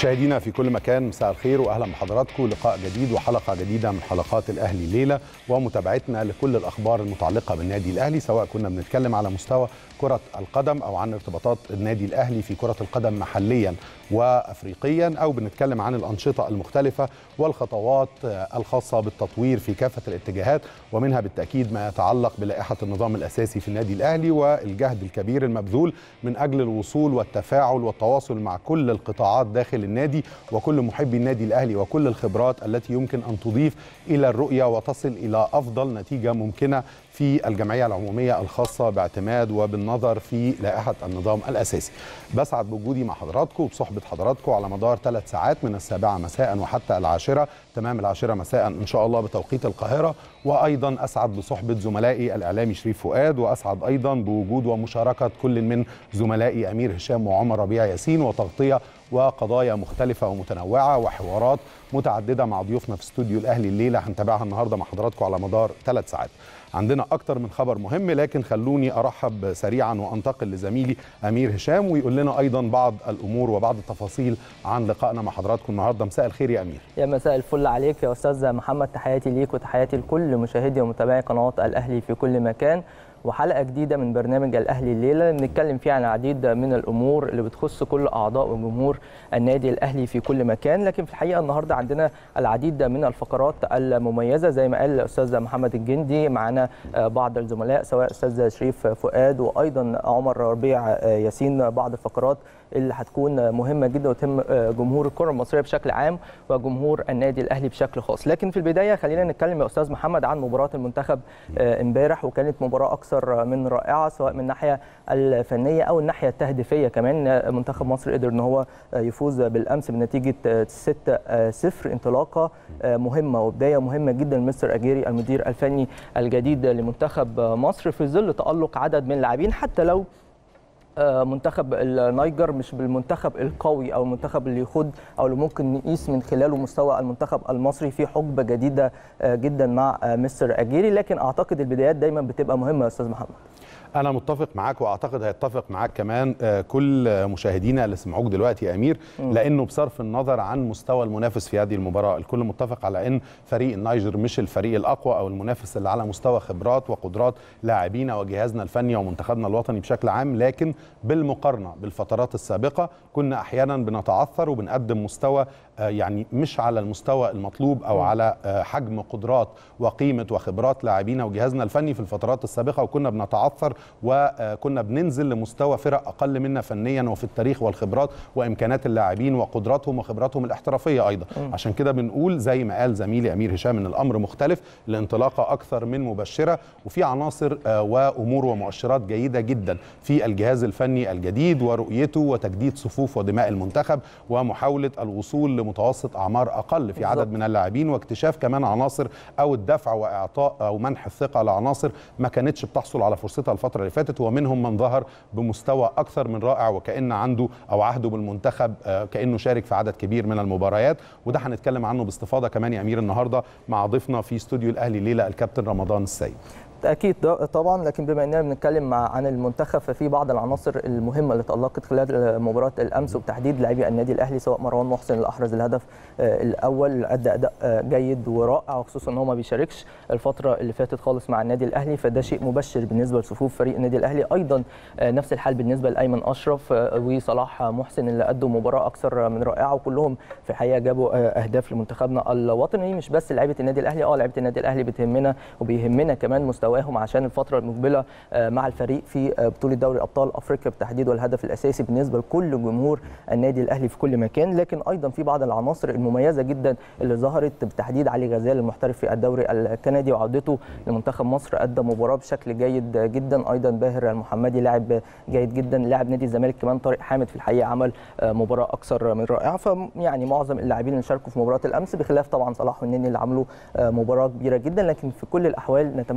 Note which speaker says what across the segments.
Speaker 1: مشاهدينا في كل مكان مساء الخير واهلا بحضراتكم لقاء جديد وحلقه جديده من حلقات الاهلي ليله ومتابعتنا لكل الاخبار المتعلقه بالنادي الاهلي سواء كنا بنتكلم على مستوى كره القدم او عن ارتباطات النادي الاهلي في كره القدم محليا وافريقيا او بنتكلم عن الانشطه المختلفه والخطوات الخاصه بالتطوير في كافه الاتجاهات ومنها بالتاكيد ما يتعلق بلائحه النظام الاساسي في النادي الاهلي والجهد الكبير المبذول من اجل الوصول والتفاعل والتواصل مع كل القطاعات داخل النادي وكل محبي النادي الاهلي وكل الخبرات التي يمكن ان تضيف الى الرؤيه وتصل الى افضل نتيجه ممكنه في الجمعيه العموميه الخاصه باعتماد وبالنظر في لائحه النظام الاساسي. بسعد بوجودي مع حضراتكم وبصحبه حضراتكم على مدار ثلاث ساعات من السابعه مساء وحتى العاشره تمام العاشره مساء ان شاء الله بتوقيت القاهره وايضا اسعد بصحبه زملائي الاعلامي شريف فؤاد واسعد ايضا بوجود ومشاركه كل من زملائي امير هشام وعمر ربيع ياسين وتغطيه وقضايا مختلفة ومتنوعة وحوارات متعددة مع ضيوفنا في استوديو الأهلي الليلة هنتابعها النهاردة مع حضراتكم على مدار ثلاث ساعات عندنا أكتر من خبر مهم لكن خلوني أرحب سريعا وأنتقل لزميلي أمير هشام ويقول لنا أيضا بعض الأمور وبعض التفاصيل عن لقائنا مع حضراتكم النهاردة مساء الخير يا أمير
Speaker 2: يا مساء الفل عليك يا أستاذ محمد تحياتي ليك وتحياتي لكل مشاهدي ومتابعي قنوات الأهلي في كل مكان وحلقه جديده من برنامج الاهلي الليله بنتكلم فيها عن العديد من الامور اللي بتخص كل اعضاء وجمهور النادي الاهلي في كل مكان لكن في الحقيقه النهارده عندنا العديد من الفقرات المميزه زي ما قال الاستاذ محمد الجندي معانا بعض الزملاء سواء استاذ شريف فؤاد وايضا عمر ربيع ياسين بعض الفقرات اللي هتكون مهمه جدا وتهم جمهور الكره المصريه بشكل عام وجمهور النادي الاهلي بشكل خاص لكن في البدايه خلينا نتكلم يا استاذ محمد عن مباراه المنتخب امبارح وكانت مباراه اكثر من رائعه سواء من الناحيه الفنيه او الناحيه التهديفيه كمان منتخب مصر قدر ان هو يفوز بالامس بنتيجه 6-0 انطلاقه مهمه وبدايه مهمه جدا مستر اجيري المدير الفني الجديد لمنتخب مصر في ظل تالق عدد من اللاعبين حتى لو منتخب النيجر مش بالمنتخب القوي او المنتخب اللي يخد او اللي ممكن نقيس من خلاله مستوى المنتخب المصري في حقبه جديده جدا مع مستر اجيري لكن اعتقد البدايات دايما بتبقى مهمه يا استاذ محمد
Speaker 1: انا متفق معاك واعتقد هيتفق معاك كمان كل مشاهدينا اللي سمعوك دلوقتي يا امير لانه بصرف النظر عن مستوى المنافس في هذه المباراه الكل متفق على ان فريق النيجر مش الفريق الاقوى او المنافس اللي على مستوى خبرات وقدرات لاعبينا وجهازنا الفني ومنتخبنا الوطني بشكل عام لكن بالمقارنه بالفترات السابقه كنا احيانا بنتعثر وبنقدم مستوى يعني مش على المستوى المطلوب او على حجم قدرات وقيمه وخبرات لاعبينا وجهازنا الفني في الفترات السابقه وكنا بنتعثر وكنا بننزل لمستوى فرق اقل منا فنيا وفي التاريخ والخبرات وامكانات اللاعبين وقدراتهم وخبراتهم الاحترافيه ايضا م. عشان كده بنقول زي ما قال زميلي امير هشام ان الامر مختلف الانطلاقه اكثر من مبشره وفي عناصر وامور ومؤشرات جيده جدا في الجهاز الفني الجديد ورؤيته وتجديد صفوف ودماء المنتخب ومحاوله الوصول لمتوسط اعمار اقل في عدد من اللاعبين واكتشاف كمان عناصر او الدفع واعطاء او منح الثقه لعناصر ما كانتش بتحصل على فرصتها الفتره اللي فاتت ومنهم من ظهر بمستوى اكثر من رائع وكان عنده او عهده بالمنتخب كانه شارك في عدد كبير من المباريات وده هنتكلم عنه باستفاضه كمان يا امير النهارده مع ضيفنا في استوديو الاهلي الليله الكابتن رمضان السيد
Speaker 2: اكيد طبعا لكن بما اننا بنتكلم مع عن المنتخب ففي بعض العناصر المهمه اللي تالقت خلال مباراه الامس وبتحديد لاعبي النادي الاهلي سواء مروان محسن اللي احرز الهدف الاول ادى اداء جيد ورائع وخصوصا ان هو ما بيشاركش الفتره اللي فاتت خالص مع النادي الاهلي فده شيء مبشر بالنسبه لصفوف فريق النادي الاهلي ايضا نفس الحال بالنسبه لايمن اشرف وصلاح محسن اللي ادوا مباراه اكثر من رائعه وكلهم في الحقيقه جابوا اهداف لمنتخبنا الوطني مش بس لعيبه النادي الاهلي اه لعيبه النادي الاهلي بتهمنا وبيهمنا كمان مستوى مستواهم عشان الفتره المقبله مع الفريق في بطوله دوري ابطال افريقيا بالتحديد والهدف الاساسي بالنسبه لكل جمهور النادي الاهلي في كل مكان لكن ايضا في بعض العناصر المميزه جدا اللي ظهرت بالتحديد علي غزال المحترف في الدوري الكندي وعودته لمنتخب مصر ادى مباراه بشكل جيد جدا ايضا باهر المحمدي لاعب جيد جدا لاعب نادي الزمالك كمان طارق حامد في الحقيقه عمل مباراه اكثر من رائعه فيعني معظم اللاعبين اللي شاركوا في مباراه الامس بخلاف طبعا صلاح والنني اللي عملوا مباراه كبيره جدا لكن في كل الاحوال نتمنى كل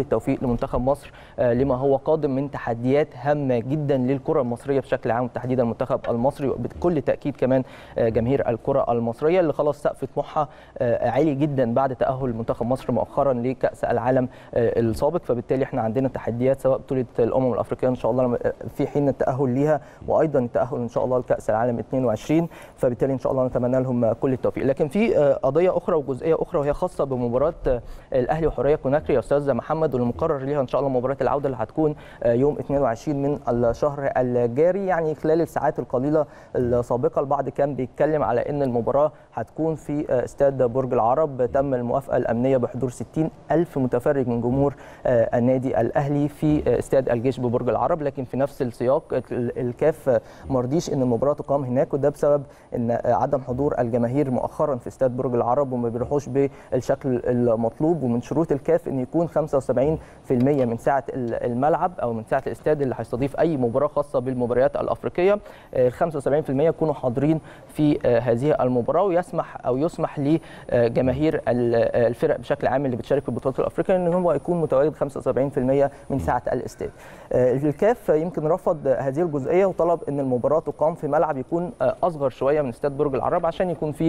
Speaker 2: التوفيق لمنتخب مصر لما هو قادم من تحديات هامه جدا للكره المصريه بشكل عام وتحديدا المنتخب المصري وبكل تاكيد كمان جماهير الكره المصريه اللي خلاص سقف طموحها عالي جدا بعد تاهل منتخب مصر مؤخرا لكاس العالم السابق فبالتالي احنا عندنا تحديات سواء بطوله الامم الافريقيه ان شاء الله في حين التاهل ليها وايضا التاهل ان شاء الله لكاس العالم 22 فبالتالي ان شاء الله نتمنى لهم كل التوفيق لكن في قضيه اخرى وجزئيه اخرى وهي خاصه بمباراه الاهلي وحوريه كوناكري يا استاذ محمد والمقرر ليها ان شاء الله مباراه العوده اللي هتكون يوم 22 من الشهر الجاري يعني خلال الساعات القليله السابقه البعض كان بيتكلم على ان المباراه هتكون في استاد برج العرب تم الموافقه الامنيه بحضور 60 الف متفرج من جمهور النادي الاهلي في استاد الجيش ببرج العرب لكن في نفس السياق الكاف ما رضيش ان المباراه تقام هناك وده بسبب ان عدم حضور الجماهير مؤخرا في استاد برج العرب وما بيروحوش بالشكل المطلوب ومن شروط الكاف ان يكون 75% من سعه الملعب او من سعه الاستاد اللي هيستضيف اي مباراه خاصه بالمباريات الافريقيه ال 75% يكونوا حاضرين في هذه المباراه ويسمح او يسمح لجماهير الفرق بشكل عام اللي بتشارك في البطولات الافريقيه ان هو يكون متواجد 75% من سعه الاستاد. الكاف يمكن رفض هذه الجزئيه وطلب ان المباراه تقام في ملعب يكون اصغر شويه من استاد برج العرب عشان يكون في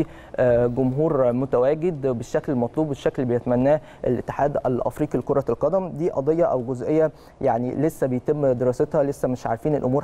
Speaker 2: جمهور متواجد بالشكل المطلوب والشكل اللي بيتمناه الاتحاد الافريقي لكره القدم دي قضيه او جزئيه يعني لسه بيتم دراستها لسه مش عارفين الامور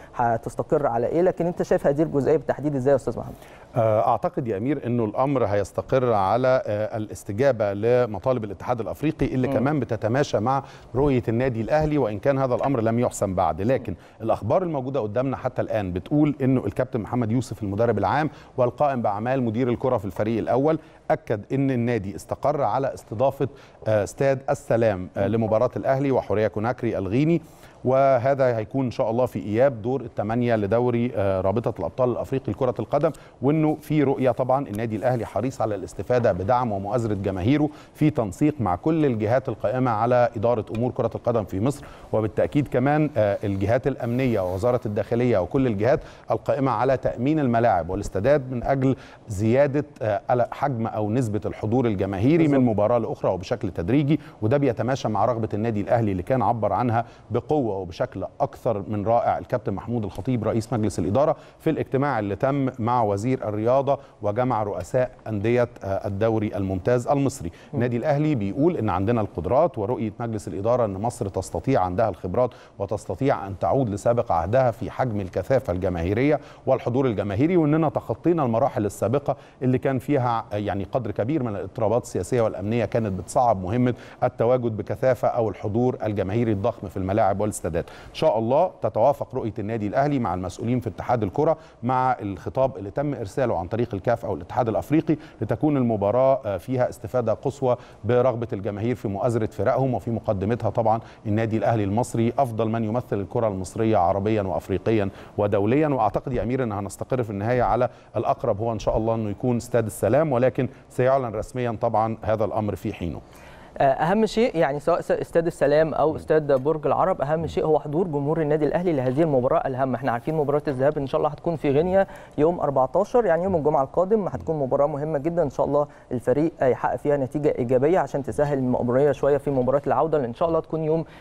Speaker 2: هتستقر على ايه لكن انت شايف هذه الجزئيه بالتحديد ازاي يا استاذ محمد
Speaker 1: اعتقد يا امير انه الامر هيستقر على الاستجابه لمطالب الاتحاد الافريقي اللي م. كمان بتتماشى مع رؤيه النادي الاهلي وان كان هذا الامر لم يحسم بعد لكن الاخبار الموجوده قدامنا حتى الان بتقول انه الكابتن محمد يوسف المدرب العام والقائم باعمال مدير الكره في الفريق الاول اكد ان النادي استقر على استضافه استاد السلام لمباراه الاهلي وحوريه كوناكري الغيني وهذا هيكون ان شاء الله في اياب دور الثمانيه لدوري رابطه الابطال الافريقي لكره القدم وانه في رؤيه طبعا النادي الاهلي حريص على الاستفاده بدعم ومؤازره جماهيره في تنسيق مع كل الجهات القائمه على اداره امور كره القدم في مصر وبالتاكيد كمان الجهات الامنيه ووزاره الداخليه وكل الجهات القائمه على تامين الملاعب والاستادات من اجل زياده حجم او نسبه الحضور الجماهيري من مباراه لاخرى وبشكل تدريجي وده بيتماشى مع رغبه النادي الاهلي اللي كان عبر عنها بقوه وبشكل اكثر من رائع الكابتن محمود الخطيب رئيس مجلس الاداره في الاجتماع اللي تم مع وزير الرياضه وجمع رؤساء انديه الدوري الممتاز المصري النادي الاهلي بيقول ان عندنا القدرات ورؤيه مجلس الاداره ان مصر تستطيع عندها الخبرات وتستطيع ان تعود لسابق عهدها في حجم الكثافه الجماهيريه والحضور الجماهيري واننا تخطينا المراحل السابقه اللي كان فيها يعني قدر كبير من الاضطرابات السياسيه والامنيه كانت بتصعب مهمه التواجد بكثافه او الحضور الجماهيري الضخم في الملاعب والاستادات ان شاء الله تتوافق رؤيه النادي الاهلي مع المسؤولين في اتحاد الكره مع الخطاب اللي تم ارساله عن طريق الكاف او الاتحاد الافريقي لتكون المباراه فيها استفاده قصوى برغبه الجماهير في مؤازره فرقهم وفي مقدمتها طبعا النادي الاهلي المصري افضل من يمثل الكره المصريه عربيا وافريقيا ودوليا واعتقد يا امير ان هنستقر في النهايه على الاقرب هو ان شاء الله انه يكون استاد السلام ولكن سيعلن رسميا طبعا هذا الامر في حينه
Speaker 2: اهم شيء يعني سواء استاد السلام او استاد برج العرب اهم شيء هو حضور جمهور النادي الاهلي لهذه المباراه الهامه احنا عارفين مباراه الذهاب ان شاء الله هتكون في غينيا يوم 14 يعني يوم الجمعه القادم هتكون مباراه مهمه جدا ان شاء الله الفريق يحقق فيها نتيجه ايجابيه عشان تسهل المأموريه شويه في مباراه العوده اللي ان شاء الله تكون يوم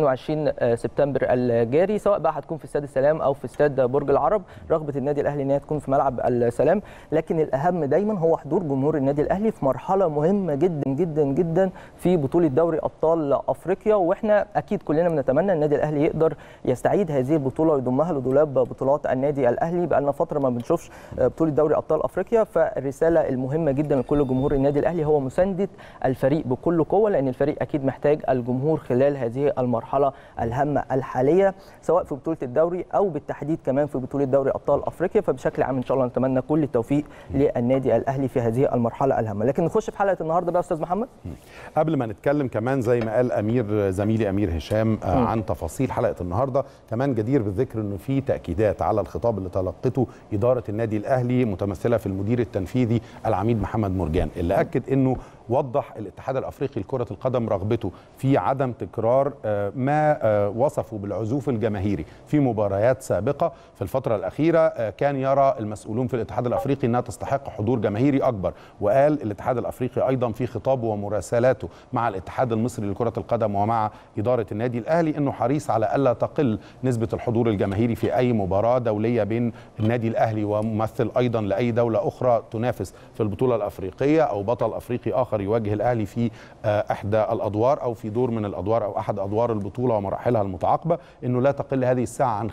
Speaker 2: 22 سبتمبر الجاري سواء بقى هتكون في استاد السلام او في استاد برج العرب رغبه النادي الاهلي ان هي تكون في ملعب السلام لكن الاهم دايما هو حضور جمهور النادي الاهلي في مرحله مهمه جدا جدا جدا في بطوله دوري ابطال افريقيا واحنا اكيد كلنا بنتمنى النادي الاهلي يقدر يستعيد هذه البطوله ويضمها لدولاب بطولات النادي الاهلي بقى لنا فتره ما بنشوفش بطوله دوري ابطال افريقيا فالرساله المهمه جدا لكل جمهور النادي الاهلي هو مسانده الفريق بكل قوه لان الفريق اكيد محتاج الجمهور خلال هذه المرحله الهامه الحاليه سواء في بطوله الدوري او بالتحديد كمان في بطوله دوري ابطال افريقيا فبشكل عام ان شاء الله نتمنى كل التوفيق للنادي الاهلي في هذه المرحله الهامه لكن نخش في حلقه النهارده بقى استاذ محمد
Speaker 1: قبل ما نتكلم كمان زي ما قال امير زميلي امير هشام عن تفاصيل حلقه النهارده كمان جدير بالذكر انه في تاكيدات على الخطاب اللي تلقته اداره النادي الاهلي متمثله في المدير التنفيذي العميد محمد مرجان اللي اكد انه وضح الاتحاد الافريقي لكره القدم رغبته في عدم تكرار آه، ما آه، وصفه بالعزوف الجماهيري في مباريات سابقه في الفتره الاخيره آه، كان يرى المسؤولون في الاتحاد الافريقي انها تستحق حضور جماهيري اكبر وقال الاتحاد الافريقي ايضا في خطابه ومراسلاته مع الاتحاد المصري لكره القدم ومع اداره النادي الاهلي انه حريص على الا تقل نسبه الحضور الجماهيري في اي مباراه دوليه بين النادي الاهلي وممثل ايضا لاي دوله اخرى تنافس في البطوله الافريقيه او بطل افريقي اخر يواجه الاهلي في آه، احدى الادوار او في دور من الادوار او احد ادوار البطوله ومراحلها المتعاقبه انه لا تقل هذه الساعه عن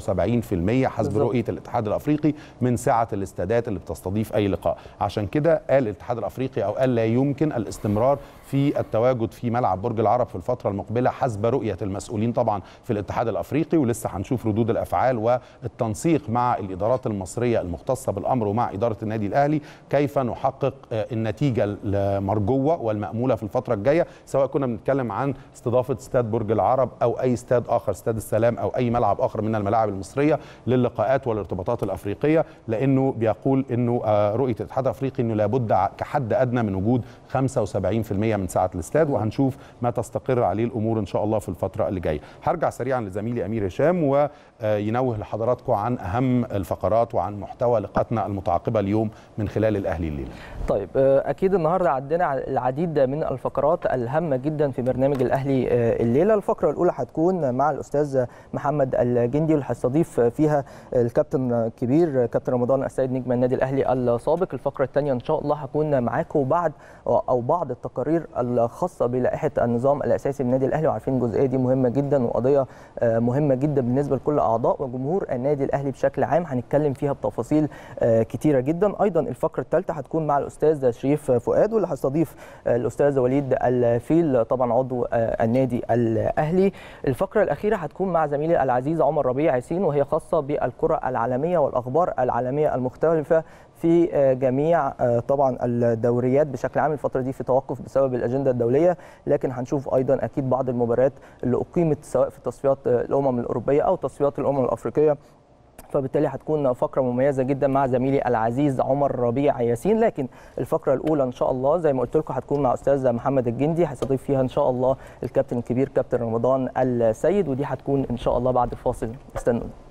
Speaker 1: 75% حسب
Speaker 2: بالظبط.
Speaker 1: رؤيه الاتحاد الافريقي من سعه الاستادات اللي بتستضيف اي لقاء عشان كده قال الاتحاد الافريقي او قال لا يمكن الاستمرار في التواجد في ملعب برج العرب في الفتره المقبله حسب رؤيه المسؤولين طبعا في الاتحاد الافريقي ولسه هنشوف ردود الافعال والتنسيق مع الادارات المصريه المختصه بالامر ومع اداره النادي الاهلي كيف نحقق آه، النتيجه المرجوه والماموله في الفتره الجايه سواء كنا بنتكلم عن استضافه استاد برج العرب او اي استاد اخر استاد السلام او اي ملعب اخر من الملاعب المصريه للقاءات والارتباطات الافريقيه لانه بيقول انه آه، رؤيه الاتحاد الافريقي انه لابد ع- كحد ادنى من وجود 75% من سعه الاستاد وهنشوف ما تستقر عليه الامور ان شاء الله في الفتره اللي جايه هرجع سريعا لزميلي امير هشام وينوه لحضراتكم عن اهم الفقرات وعن محتوى لقاءاتنا المتعاقبه اليوم من خلال الاهلي الليله
Speaker 2: طيب آه، اكيد النهارده عندنا العديد من الفقرات الهامه جدا في برنامج الاهلي آه، الليله الفقره الاولى هتكون مع الاستاذ محمد الجندي واللي هيستضيف فيها الكابتن الكبير كابتن رمضان السيد نجم النادي الاهلي السابق الفقره الثانيه ان شاء الله هكون معاكم بعد او بعض التقارير الخاصه بلائحه النظام الاساسي للنادي الاهلي وعارفين الجزئيه دي مهمه جدا وقضيه آه، مهمه جدا بالنسبه لكل اعضاء وجمهور النادي الاهلي بشكل عام هنتكلم فيها بتفاصيل آه، كتيره جدا ايضا الفقره الثالثه هتكون مع الاستاذ شريف فؤاد واللي هيستضيف آه، الاستاذ وليد الفيل طبعا عضو آه، النادي الاهلي الفقره الاخيره هتكون مع زميلي العزيز عمر ربيع ياسين وهي خاصه بالكره العالميه والاخبار العالميه المختلفه في آه، جميع آه، طبعا الدوريات بشكل عام الفتره دي في توقف بسبب الاجنده الدوليه لكن هنشوف ايضا اكيد بعض المباريات اللي اقيمت سواء في تصفيات آه، الامم الاوروبيه او تصفيات الامم الافريقيه فبالتالي هتكون فقره مميزه جدا مع زميلي العزيز عمر ربيع ياسين لكن الفقره الاولى ان شاء الله زي ما قلت لكم هتكون مع استاذ محمد الجندي هيستضيف فيها ان شاء الله الكابتن الكبير كابتن رمضان السيد ودي هتكون ان شاء الله بعد الفاصل استنوا